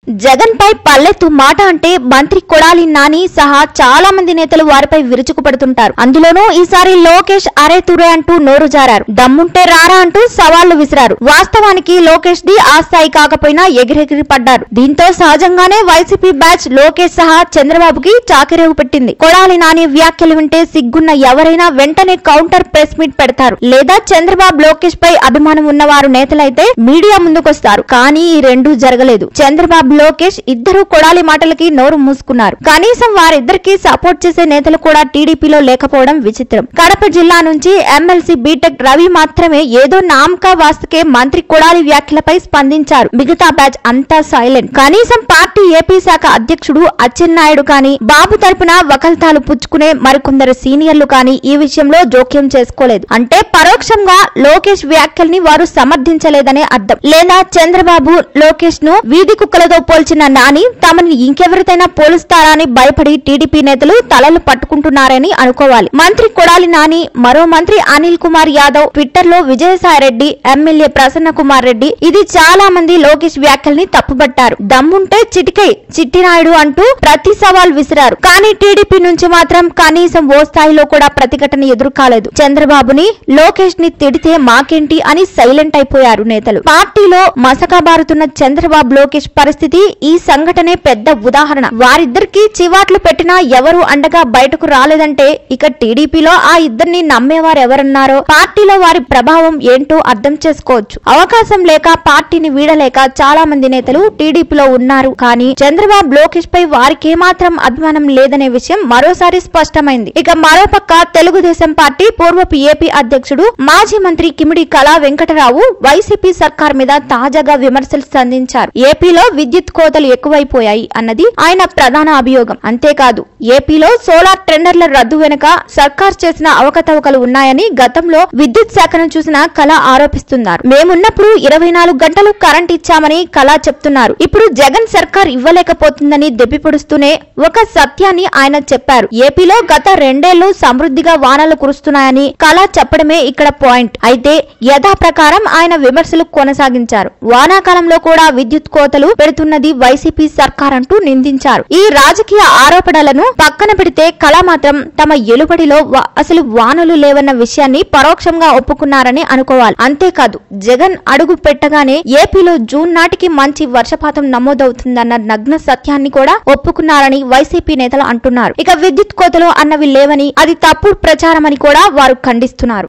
జగన్ పై పల్లెత్తు మాట అంటే మంత్రి కొడాలి నాని సహా చాలా మంది నేతలు వారిపై విరుచుకుపడుతుంటారు అందులోనూ ఈసారి లోకేష్ అరే తురే అంటూ నోరు జారారు దమ్ముంటే రారా అంటూ సవాళ్లు విసిరారు వాస్తవానికి లోకేష్ ది ఆ స్థాయి కాకపోయినా ఎగిరెగిరి పడ్డారు దీంతో సహజంగానే వైసీపీ బ్యాచ్ లోకేష్ సహా చంద్రబాబుకి చాకిరేవు పెట్టింది కొడాలి నాని వ్యాఖ్యలు వింటే సిగ్గున్న ఎవరైనా వెంటనే కౌంటర్ ప్రెస్ మీట్ పెడతారు లేదా చంద్రబాబు లోకేష్ పై అభిమానం ఉన్నవారు నేతలైతే మీడియా ముందుకొస్తారు కానీ ఈ రెండూ జరగలేదు చంద్రబాబు లోకేష్ ఇద్దరు కొడాలి మాటలకి నోరు మూసుకున్నారు కనీసం వారిద్దరికి సపోర్ట్ చేసే నేతలు కూడా టీడీపీలో లేకపోవడం విచిత్రం కడప జిల్లా నుంచి ఎమ్మెల్సీ బీటెక్ రవి మాత్రమే ఏదో నామకా వాస్తకే మంత్రి కొడాలి వ్యాఖ్యలపై స్పందించారు మిగతా బ్యాచ్ అంతా సైలెంట్ కనీసం పార్టీ ఏపీ శాఖ అధ్యక్షుడు అచ్చెన్నాయుడు కానీ బాబు తరపున వకల్తాలు పుచ్చుకునే మరికొందరు సీనియర్లు కానీ ఈ విషయంలో జోక్యం చేసుకోలేదు అంటే పరోక్షంగా లోకేష్ వ్యాఖ్యల్ని వారు సమర్థించలేదనే అర్థం లేదా చంద్రబాబు లోకేష్ ను వీధి కుక్కలతో పోల్చిన నాని తమని ఇంకెవరితైనా పోలుస్తారా అని భయపడి టీడీపీ నేతలు తలలు పట్టుకుంటున్నారని అనుకోవాలి మంత్రి కొడాలి నాని మరో మంత్రి అనిల్ కుమార్ యాదవ్ ట్విట్టర్ లో విజయసాయి రెడ్డి ఎమ్మెల్యే ప్రసన్న కుమార్ రెడ్డి ఇది చాలా మంది లోకేష్ వ్యాఖ్యల్ని తప్పుబట్టారు దమ్ముంటే చిటికై చిట్టినాయుడు అంటూ ప్రతి సవాల్ విసిరారు కానీ టీడీపీ నుంచి మాత్రం కనీసం ఓ స్థాయిలో కూడా ప్రతిఘటన ఎదురు కాలేదు చంద్రబాబుని లోకేష్ ని తిడితే మాకేంటి అని సైలెంట్ అయిపోయారు నేతలు పార్టీలో మసకబారుతున్న చంద్రబాబు లోకేష్ పరిస్థితి ఈ సంఘటనే పెద్ద ఉదాహరణ వారిద్దరికి చివాట్లు పెట్టినా ఎవరు అండగా బయటకు రాలేదంటే ఇక టీడీపీలో ఆ ఇద్దరిని నమ్మేవారు ఎవరున్నారో పార్టీలో వారి ప్రభావం ఏంటో అర్థం చేసుకోవచ్చు అవకాశం లేక పార్టీని వీడలేక చాలా మంది నేతలు టీడీపీలో ఉన్నారు కానీ చంద్రబాబు లోకేష్ పై వారికి ఏమాత్రం అభిమానం లేదనే విషయం మరోసారి స్పష్టమైంది ఇక మరోపక్క తెలుగుదేశం పార్టీ పూర్వపు ఏపీ అధ్యక్షుడు మాజీ మంత్రి కిమిడి కళా వెంకటరావు వైసీపీ సర్కార్ మీద తాజాగా విమర్శలు సంధించారు ఏపీలో విద్యుత్ కోతలు ఎక్కువైపోయాయి అన్నది ఆయన ప్రధాన అభియోగం అంతేకాదు ఏపీలో సోలార్ టెండర్ల రద్దు వెనుక సర్కార్ చేసిన అవకతవకలు ఉన్నాయని గతంలో విద్యుత్ శాఖను చూసిన కళ ఆరోపిస్తున్నారు మేమున్నప్పుడు ఇరవై నాలుగు గంటలు కరెంట్ ఇచ్చామని కళ చెప్తున్నారు ఇప్పుడు జగన్ సర్కార్ ఇవ్వలేకపోతుందని దెప్పిపొడుస్తూనే ఒక సత్యాన్ని ఆయన చెప్పారు ఏపీలో గత రెండేళ్లు సమృద్ధిగా వానలు కురుస్తున్నాయని కళ చెప్పడమే ఇక్కడ పాయింట్ అయితే యథాప్రకారం ఆయన విమర్శలు కొనసాగించారు వానాకాలంలో కూడా విద్యుత్ కోతలు పెడుతున్నది వైసీపీ సర్కార్ అంటూ నిందించారు ఈ రాజకీయ ఆరోపణలను పక్కన పెడితే కళ మాత్రం తమ ఎలుబడిలో వా- అసలు వానలు లేవన్న విషయాన్ని పరోక్షంగా ఒప్పుకున్నారని అనుకోవాలి అంతేకాదు జగన్ అడుగు పెట్టగానే ఏపీలో జూన్ నాటికి మంచి వర్షపాతం నమోదవుతుందన్న నగ్న సత్యాన్ని కూడా ఒప్పుకున్నారని వైసీపీ నేతలు అంటున్నారు ఇక విద్యుత్ కోతలు అన్నవి లేవని అది తప్పుడు ప్రచారమని కూడా వారు ఖండిస్తున్నారు